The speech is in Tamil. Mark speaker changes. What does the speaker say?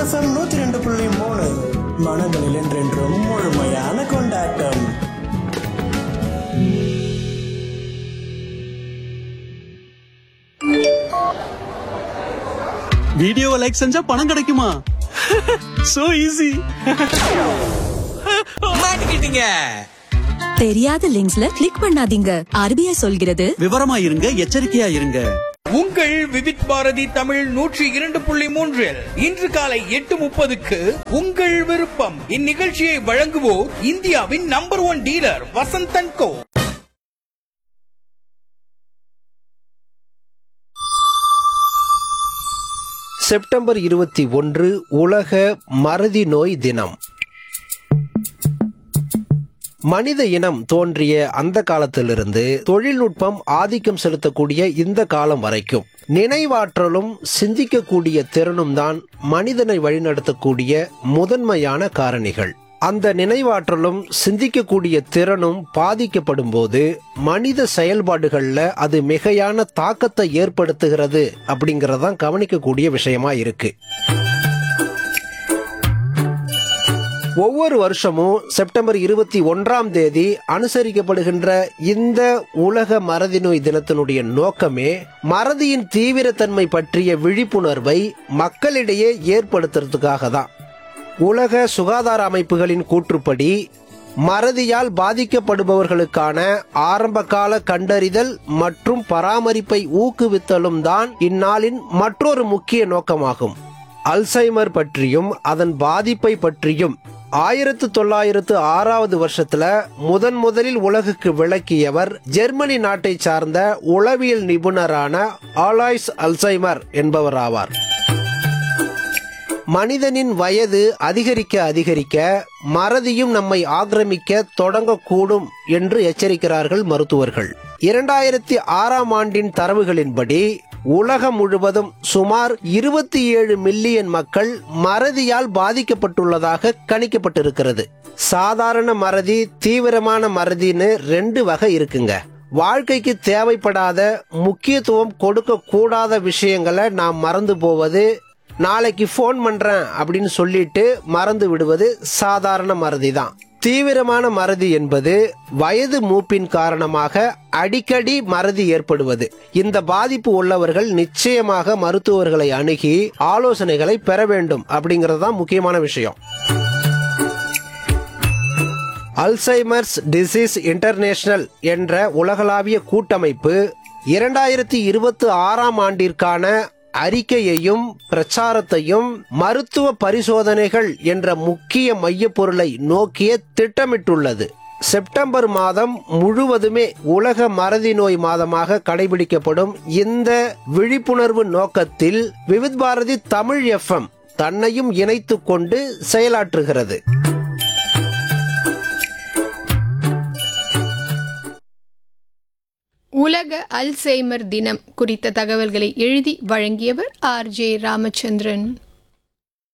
Speaker 1: எஃப்எம் நூத்தி ரெண்டு புள்ளி மூணு மனங்களில் என்றென்றும் முழுமையான கொண்டாட்டம்
Speaker 2: வீடியோவை லைக் செஞ்சா பணம் கிடைக்குமா சோ ஈஸி
Speaker 3: மாட்டிக்கிட்டீங்க
Speaker 4: தெரியாத லிங்க்ஸ்ல கிளிக் பண்ணாதீங்க ஆர்பிஐ சொல்கிறது
Speaker 2: விவரமா இருங்க எச்சரிக்கையா இருங்க
Speaker 3: உங்கள் விவித் பாரதி தமிழ் நூற்றி இரண்டு புள்ளி மூன்றில் இன்று காலை எட்டு முப்பதுக்கு உங்கள் விருப்பம் இந்நிகழ்ச்சியை வழங்குவோர் இந்தியாவின் number one dealer Vasanthan co
Speaker 5: September இருபத்தி ஒன்று உலக மறதி நோய் தினம் மனித இனம் தோன்றிய அந்த காலத்திலிருந்து தொழில்நுட்பம் ஆதிக்கம் செலுத்தக்கூடிய இந்த காலம் வரைக்கும் நினைவாற்றலும் சிந்திக்கக்கூடிய திறனும் தான் மனிதனை வழிநடத்தக்கூடிய முதன்மையான காரணிகள் அந்த நினைவாற்றலும் சிந்திக்கக்கூடிய திறனும் பாதிக்கப்படும் போது மனித செயல்பாடுகள்ல அது மிகையான தாக்கத்தை ஏற்படுத்துகிறது அப்படிங்கறதான் கவனிக்கக்கூடிய விஷயமா இருக்கு ஒவ்வொரு வருஷமும் செப்டம்பர் இருபத்தி ஒன்றாம் தேதி அனுசரிக்கப்படுகின்ற இந்த உலக மறதி நோய் தினத்தினுடைய நோக்கமே மறதியின் தீவிரத்தன்மை பற்றிய விழிப்புணர்வை மக்களிடையே ஏற்படுத்துறதுக்காக தான் உலக சுகாதார அமைப்புகளின் கூற்றுப்படி மறதியால் பாதிக்கப்படுபவர்களுக்கான ஆரம்பகால கண்டறிதல் மற்றும் பராமரிப்பை ஊக்குவித்தலும் தான் இந்நாளின் மற்றொரு முக்கிய நோக்கமாகும் அல்சைமர் பற்றியும் அதன் பாதிப்பை பற்றியும் ஆயிரத்து தொள்ளாயிரத்து ஆறாவது வருஷத்துல முதன் முதலில் உலகுக்கு விளக்கியவர் ஜெர்மனி நாட்டை சார்ந்த உளவியல் நிபுணரான ஆலாய்ஸ் அல்சைமர் என்பவர் ஆவார் மனிதனின் வயது அதிகரிக்க அதிகரிக்க மறதியும் நம்மை ஆக்கிரமிக்க தொடங்கக்கூடும் என்று எச்சரிக்கிறார்கள் மருத்துவர்கள் இரண்டாயிரத்தி ஆறாம் ஆண்டின் தரவுகளின்படி உலகம் முழுவதும் சுமார் இருபத்தி ஏழு மில்லியன் மக்கள் மறதியால் பாதிக்கப்பட்டுள்ளதாக கணிக்கப்பட்டிருக்கிறது சாதாரண மறதி தீவிரமான மறதின்னு ரெண்டு வகை இருக்குங்க வாழ்க்கைக்கு தேவைப்படாத முக்கியத்துவம் கொடுக்க கூடாத விஷயங்களை நாம் மறந்து போவது நாளைக்கு ஃபோன் பண்றேன் அப்படின்னு சொல்லிட்டு மறந்து விடுவது சாதாரண மறதி தான் தீவிரமான மறதி என்பது வயது மூப்பின் காரணமாக அடிக்கடி மறதி ஏற்படுவது இந்த பாதிப்பு உள்ளவர்கள் நிச்சயமாக மருத்துவர்களை அணுகி ஆலோசனைகளை பெற வேண்டும் அப்படிங்கிறது தான் முக்கியமான விஷயம் அல்சைமர்ஸ் டிசீஸ் இன்டர்நேஷனல் என்ற உலகளாவிய கூட்டமைப்பு இரண்டாயிரத்தி இருபத்தி ஆறாம் ஆண்டிற்கான அறிக்கையையும் பிரச்சாரத்தையும் மருத்துவ பரிசோதனைகள் என்ற முக்கிய மையப்பொருளை நோக்கிய திட்டமிட்டுள்ளது செப்டம்பர் மாதம் முழுவதுமே உலக மறதி நோய் மாதமாக கடைபிடிக்கப்படும் இந்த விழிப்புணர்வு நோக்கத்தில் விவித் பாரதி தமிழ் எஃப்எம் தன்னையும் இணைத்துக் கொண்டு செயலாற்றுகிறது
Speaker 6: உலக அல்சைமர் தினம் குறித்த தகவல்களை எழுதி வழங்கியவர் ஆர் ஜே ராமச்சந்திரன்